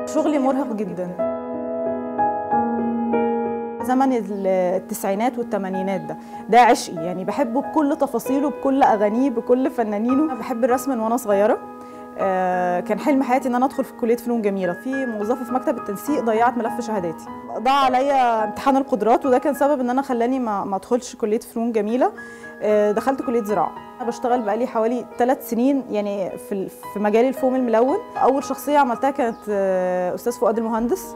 شغلي مرهق جدا زمن التسعينات والثمانينات ده ده عشقي يعني بحبه بكل تفاصيله بكل اغانيه بكل فنانينه أنا بحب الرسم من وانا صغيره آه، كان حلم حياتي ان انا ادخل في كليه فنون جميله في موظفه في مكتب التنسيق ضيعت ملف شهاداتي ضاع عليا امتحان القدرات وده كان سبب ان انا خلاني ما ما ادخلش كليه فنون جميله آه، دخلت كليه زراعه انا بشتغل بقالي حوالي ثلاث سنين يعني في ال- في مجال الفوم الملون اول شخصيه عملتها كانت آه، استاذ فؤاد المهندس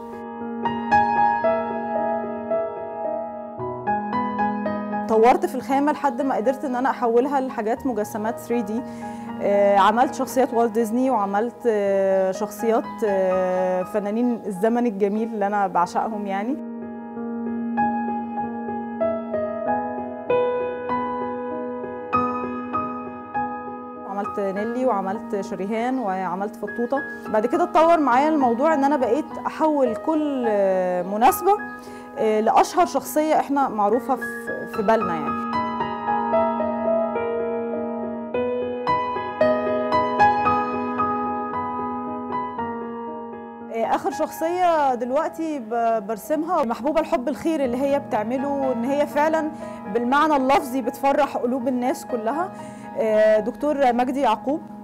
طورت في الخامه لحد ما قدرت ان انا احولها لحاجات مجسمات 3 دي عملت شخصيات والت ديزني وعملت آه، شخصيات آه، فنانين الزمن الجميل اللي انا بعشقهم يعني عملت نيلي وعملت شريهان وعملت فطوطه بعد كده اتطور معايا الموضوع ان انا بقيت احول كل آه، مناسبه آه، لاشهر شخصيه احنا معروفه في- في بالنا يعني اخر شخصيه دلوقتي ب- برسمها محبوبه الحب الخير اللي هي بتعمله ان هي فعلا بالمعنى اللفظي بتفرح قلوب الناس كلها آه، دكتور مجدي يعقوب